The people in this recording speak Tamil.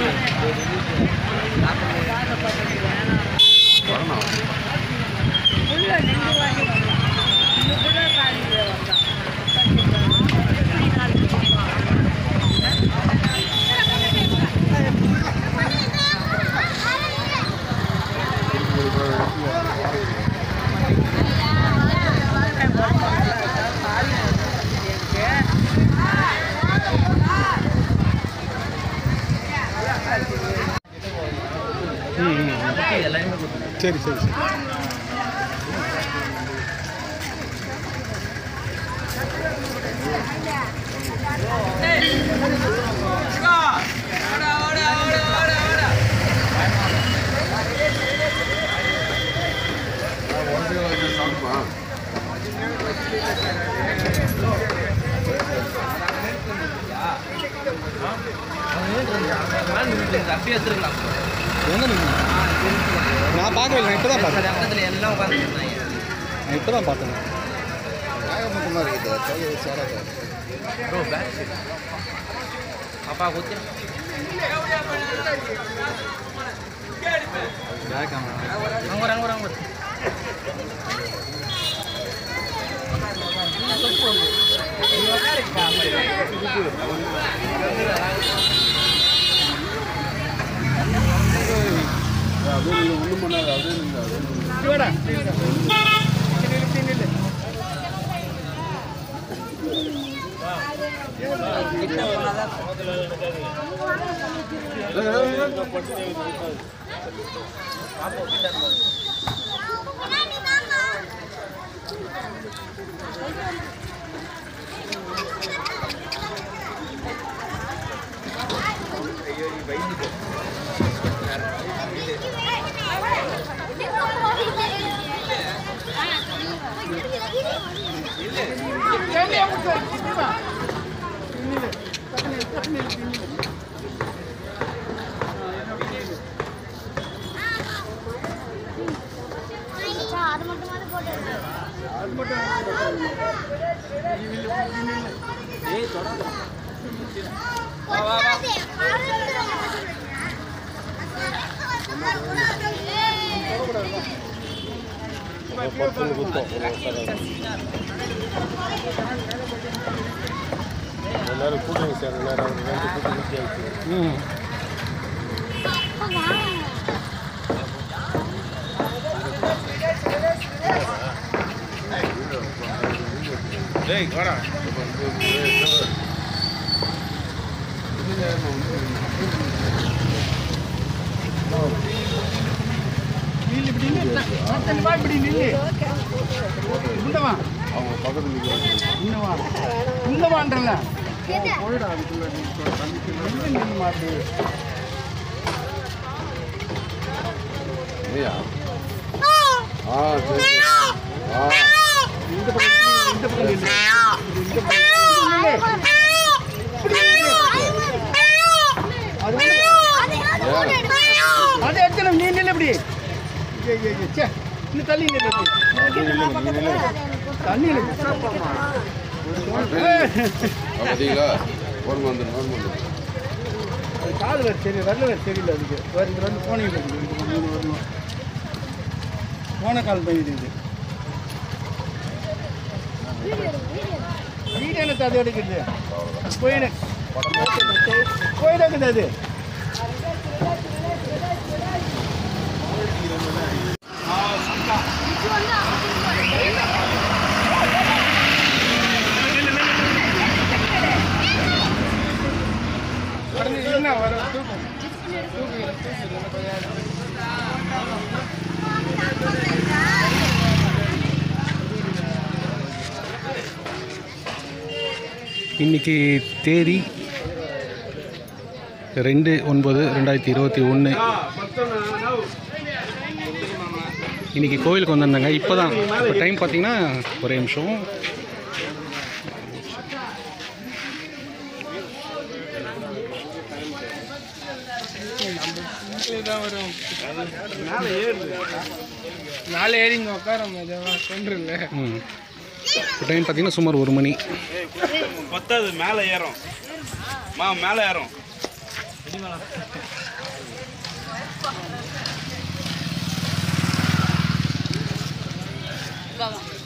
சரி சரி சரி அப்படியே எடுத்துருக்கலாம் எங்கே நீங்கள் நான் பார்க்கவே இல்லை இப்போ தான் பார்த்தேன் பக்கத்தில் எல்லாம் உட்காந்துருந்தாங்க நான் இப்போ தான் பார்த்தேன் ப்ரோ பேக் அப்பா குத்தி அங்கே ஒரு அங்கே ஒரு அங்கே ஒரு அது மட்டும் போட்டு எல்லாரும் கூட்டுங்க சார் எல்லாரும் ரெண்டு கூட்டம் ஊற்றி ஆயிடுச்சு ம் டேய் வாடா அவங்க பக்கத்துல இல்லையா ஆ சரி ஆ அதை எடுத்து நீ நில்லு இப்படி ஏய், ஏய், ஏய், ச்சே. இன்னும் தள்ளி நில்லு தண்ணி நில்லு. ஏய், பார்த்தீங்களா ஓரம் வந்துடும் ஓரம் வந்துடும் அது காது வேறு சரி வரல வேறு சரியில்லை அதுக்கு வேறு இந்த ரெண்டு போனிங்க இருக்குது இந்த மூணு வரணும் போன கால் பையன் இது வீடு எனக்கு அது எடுக்கிறது போயிடு போயிடுக்குது அது என்ன வர தூக்கம் இன்னைக்கு தேதி ரெண்டு ஒன்பது ரெண்டாயிரத்தி இருபத்தி ஒன்று இன்னைக்கு கோவிலுக்கு வந்திருந்தாங்க இப்போ தான் இப்போ டைம் பார்த்தீங்கன்னா ஒரே நிமிஷம் மேலே ஏறி இங்கே உட்கார சொல்றல ம் இப்போ டைம் பார்த்தீங்கன்னா சுமார் ஒரு மணி பத்தாது மேலே ஏறும் மா மேலே ஏறும் பார்க்கலாம்